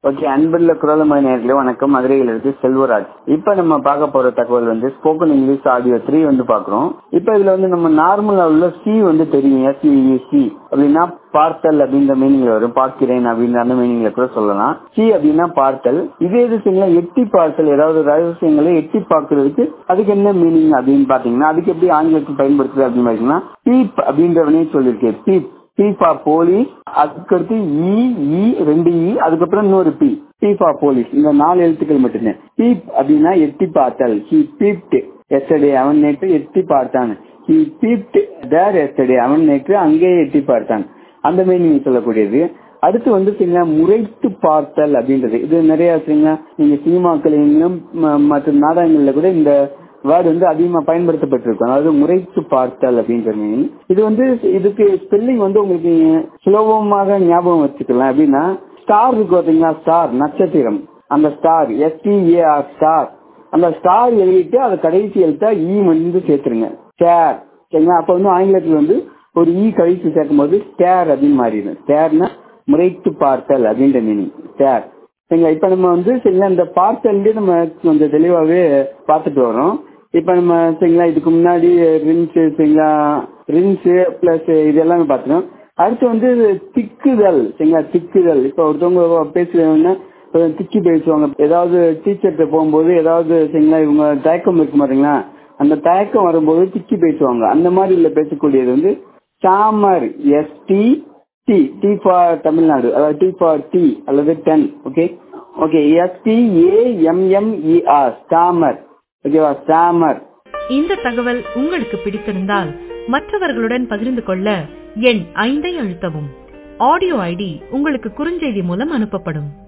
okay அன்புள்ள குரலமொழி நேர்களே வணக்கம் மதுரையிலிருந்து செல்வராஜ் இப்ப நம்ம பார்க்க போற தகவல் வந்து ஸ்போக்கன் இங்கிலீஷ் ஆடியோ த்ரீ வந்து பாக்குறோம் இப்ப இதுல வந்து நம்ம நார்மலா உள்ள சி வந்து தெரியும் எஸ்இசி அப்படின்னா பார்த்தல் அப்படின்ற மீனிங்ல வரும் பார்க்கிறேன் அப்படின்ற அந்த மீனிங்ல கூட சொல்லலாம் சி அப்படின்னா பார்த்தல் இதே விஷயங்கள எட்டி பார்த்தல் ஏதாவது ரகசியங்களை எட்டி பார்க்கறதுக்கு அதுக்கு என்ன மீனிங் அப்படின்னு பாத்தீங்கன்னா அதுக்கு எப்படி ஆங்கிலத்தில் பயன்படுத்துது அப்படின்னு பாத்தீங்கன்னா பீப் அப்படின்றவனே சொல்லியிருக்கேன் பீப் பி ஃபார் போலீஸ் அதுக்கடுத்து இ இ ரெண்டு இ அதுக்கப்புறம் இன்னொரு பி பி ஃபார் போலீஸ் இந்த நாலு எழுத்துக்கள் மட்டும்தான் பீப் அப்படின்னா எட்டி பார்த்தல் ஹி பீப்ட் எஸ்டே அவன் நேற்று எட்டி பார்த்தான் ஹி பீப்ட் தேர் எஸ்டே அவன் நேற்று அங்கேயே எட்டி பார்த்தான் அந்த மாதிரி நீங்க சொல்லக்கூடியது அடுத்து வந்து சரிங்களா முறைத்து பார்த்தல் அப்படின்றது இது நிறைய சரிங்களா நீங்க சினிமாக்களிலும் மற்ற நாடகங்கள்ல கூட இந்த வேர்டு வந்து அதிகமா பயன்படுத்தப்பட்டிருக்கும் அதாவது முறைத்து பார்த்தல் அப்படின்ற மீனிங் இது வந்து இதுக்கு ஸ்பெல்லிங் வந்து உங்களுக்கு சுலபமாக ஞாபகம் வச்சுக்கலாம் அப்படின்னா ஸ்டார் இருக்கு பாத்தீங்களா ஸ்டார் நட்சத்திரம் அந்த ஸ்டார் எஸ்டிஏஆர் ஸ்டார் அந்த ஸ்டார் எழுதிட்டு அதை கடைசி எழுத்தா இ வந்து சேர்த்துருங்க ஸ்டேர் சரிங்களா அப்ப வந்து ஆங்கிலத்தில் வந்து ஒரு இ கழிச்சு சேர்க்கும் போது ஸ்டேர் அப்படின்னு மாறிடும் ஸ்டேர்னா முறைத்து பார்த்தல் அப்படின்ற மீனிங் ஸ்டேர் சரிங்களா இப்ப நம்ம வந்து சரிங்களா இந்த பார்த்தல்லே நம்ம கொஞ்சம் தெளிவாவே பார்த்துட்டு வரோம் இப்ப நம்ம சரிங்களா இதுக்கு முன்னாடி ரின்ஸ் சரிங்களா ரின்ஸ் பிளஸ் இது எல்லாமே பார்த்துட்டோம் அடுத்து வந்து திக்குதல் சரிங்களா திக்குதல் இப்ப ஒருத்தவங்க பேசுறவங்கன்னா திக்கி பேசுவாங்க ஏதாவது டீச்சர்கிட்ட போகும்போது ஏதாவது சரிங்களா இவங்க தயக்கம் இருக்கு மாட்டீங்களா அந்த தயக்கம் வரும்போது திக்கி பேசுவாங்க அந்த மாதிரி உள்ள பேசக்கூடியது வந்து Starmer S T T T for Tamil Nadu அதாவது டி ஃபார் டி அல்லது ten okay okay S T A M M E R Starmer ஓகேவா ஸ்டாமர் இந்த தகவல் உங்களுக்கு பிடித்திருந்தால் மற்றவர்களுடன் பகிர்ந்து கொள்ள எண் ஐந்தை அழுத்தவும் ஆடியோ ஐடி உங்களுக்கு குறுஞ்செய்தி மூலம் அனுப்பப்படும்